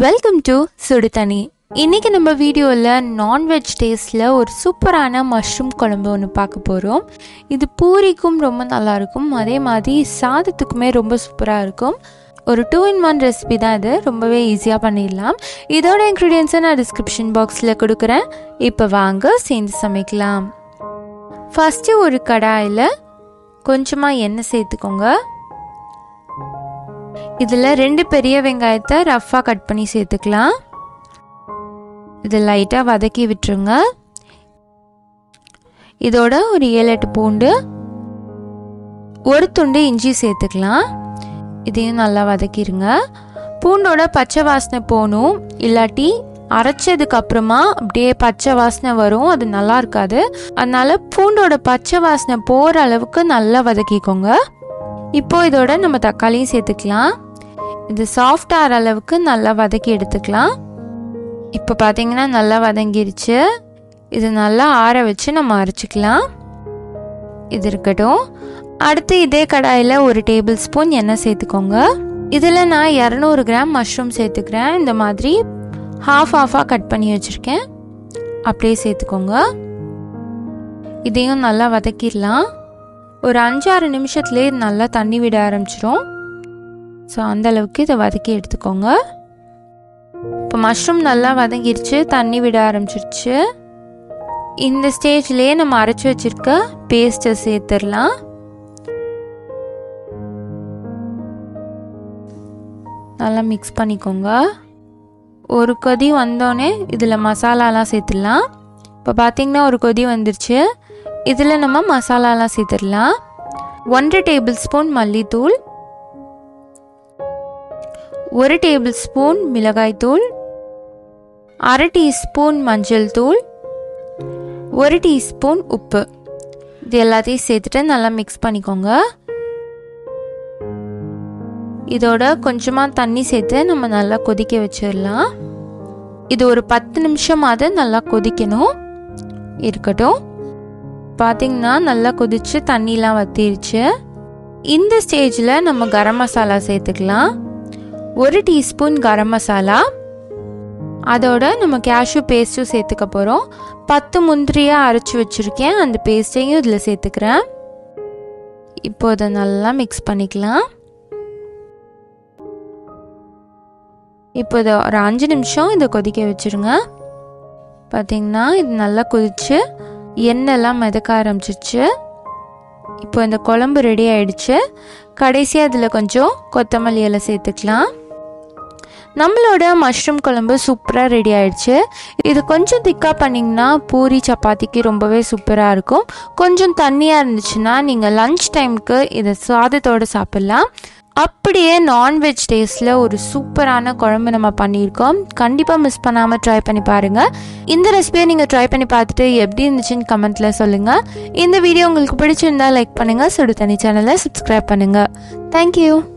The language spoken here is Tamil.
வெல்கம் டு சுடு தண்ணி இன்னைக்கு நம்ம வீடியோவில் நான்வெஜ் டேஸ்டில் ஒரு சூப்பரான மஷ்ரூம் குழம்பு ஒன்று பார்க்க போகிறோம் இது பூரிக்கும் ரொம்ப நல்லாயிருக்கும் அதே மாதிரி சாதத்துக்குமே ரொம்ப சூப்பராக இருக்கும் ஒரு டூ இன் ஒன் ரெசிபி தான் இது ரொம்பவே ஈஸியாக பண்ணிடலாம் இதோட இன்க்ரீடியன்ஸை நான் டிஸ்கிரிப்ஷன் பாக்ஸில் கொடுக்குறேன் இப்போ வாங்க சேர்ந்து சமைக்கலாம் ஃபஸ்ட்டு ஒரு கடாயில் கொஞ்சமாக எண்ணெய் சேர்த்துக்கோங்க இதில் ரெண்டு பெரிய வெங்காயத்தை ரஃப்பாக கட் பண்ணி சேர்த்துக்கலாம் இது லைட்டாக வதக்கி விட்டுருங்க இதோட ஒரு ஏழு எட்டு பூண்டு ஒரு துண்டு இஞ்சி சேர்த்துக்கலாம் இதையும் நல்லா வதக்கிடுங்க பூண்டோட பச்சை வாசனை போகணும் இல்லாட்டி அரைச்சதுக்கு அப்புறமா அப்படியே பச்சை வாசனை வரும் அது நல்லா இருக்காது அதனால பூண்டோட பச்சை வாசனை போகிற அளவுக்கு நல்லா வதக்கிக்கோங்க இப்போ இதோட நம்ம தக்காளியும் சேர்த்துக்கலாம் இது சாஃப்ட் ஆகிற அளவுக்கு நல்லா வதக்கி எடுத்துக்கலாம் இப்போ பார்த்தீங்கன்னா நல்லா வதங்கிருச்சு இது நல்லா ஆற வச்சு நம்ம அரைச்சிக்கலாம் இது இருக்கட்டும் அடுத்து இதே கடாயில் ஒரு டேபிள் ஸ்பூன் எண்ணெய் சேர்த்துக்கோங்க இதில் நான் இரநூறு கிராம் மஷ்ரூம் சேர்த்துக்கிறேன் இந்த மாதிரி ஹாஃப் ஹாஃபாக கட் பண்ணி வச்சுருக்கேன் அப்படியே சேர்த்துக்கோங்க இதையும் நல்லா வதக்கிடலாம் ஒரு அஞ்சாறு நிமிஷத்துலேயே இது நல்லா தண்ணி விட ஆரம்பிச்சிரும் ஸோ அந்த அளவுக்கு இதை வதக்கி எடுத்துக்கோங்க இப்போ மஷ்ரூம் நல்லா வதங்கிருச்சு தண்ணி விட ஆரம்பிச்சிருச்சு இந்த ஸ்டேஜ்லேயே நம்ம அரைச்சி வச்சிருக்க பேஸ்ட்டை சேர்த்துடலாம் நல்லா மிக்ஸ் பண்ணிக்கோங்க ஒரு கொதி வந்தோடனே இதில் மசாலாலாம் சேர்த்துடலாம் இப்போ பார்த்தீங்கன்னா ஒரு கொதி வந்துருச்சு இதில் நம்ம மசாலாலாம் சேர்த்துடலாம் ஒன்றரை டேபிள் ஸ்பூன் மல்லித்தூள் ஒரு டேபிள் ஸ்பூன் மிளகாய்த்தூள் அரை டீஸ்பூன் மஞ்சள் தூள் ஒரு டீஸ்பூன் உப்பு இது எல்லாத்தையும் சேர்த்துட்டு நல்லா மிக்ஸ் பண்ணிக்கோங்க இதோட கொஞ்சமாக தண்ணி சேர்த்து நம்ம நல்லா கொதிக்க வச்சிடலாம் இது ஒரு பத்து நிமிஷமாவது நல்லா கொதிக்கணும் இருக்கட்டும் பார்த்தீங்கன்னா நல்லா கொதிச்சு தண்ணிலாம் வத்திருச்சு இந்த ஸ்டேஜில் நம்ம கரம் மசாலா சேர்த்துக்கலாம் ஒரு டீஸ்பூன் கரம் மசாலா அதோட நம்ம கேஷ்யூ பேஸ்ட்டும் சேர்த்துக்க போகிறோம் பத்து முந்திரியாக அரைச்சி வச்சுருக்கேன் அந்த பேஸ்ட்டையும் இதில் சேர்த்துக்கிறேன் இப்போ இதை நல்லா மிக்ஸ் பண்ணிக்கலாம் இப்போ இதை ஒரு அஞ்சு நிமிஷம் இதை கொதிக்க வச்சுருங்க பார்த்திங்கன்னா இது நல்லா கொதிச்சு எண்ணெய்லாம் மிதக்க ஆரம்பிச்சிருச்சு இப்போ இந்த குழம்பு ரெடி ஆயிடுச்சு கடைசியாக அதில் கொஞ்சம் கொத்தமல்லி இலை சேர்த்துக்கலாம் நம்மளோட மஷ்ரூம் குழம்பு சூப்பராக ரெடி ஆயிடுச்சு இது கொஞ்சம் திக்காக பண்ணிங்கன்னா பூரி சப்பாத்திக்கு ரொம்பவே சூப்பராக இருக்கும் கொஞ்சம் தண்ணியாக இருந்துச்சுன்னா நீங்கள் லஞ்ச் டைமுக்கு இதை சாதத்தோடு சாப்பிட்லாம் அப்படியே நான்வெஜ் டேஸ்டில் ஒரு சூப்பரான குழம்பு நம்ம பண்ணியிருக்கோம் கண்டிப்பாக மிஸ் பண்ணாமல் ட்ரை பண்ணி பாருங்கள் இந்த ரெசிபியை நீங்கள் ட்ரை பண்ணி பார்த்துட்டு எப்படி இருந்துச்சுன்னு கமெண்ட்டில் சொல்லுங்கள் இந்த வீடியோ உங்களுக்கு பிடிச்சிருந்தா லைக் பண்ணுங்கள் சுடு தண்ணி சேனலை சப்ஸ்கிரைப் பண்ணுங்கள் தேங்க்யூ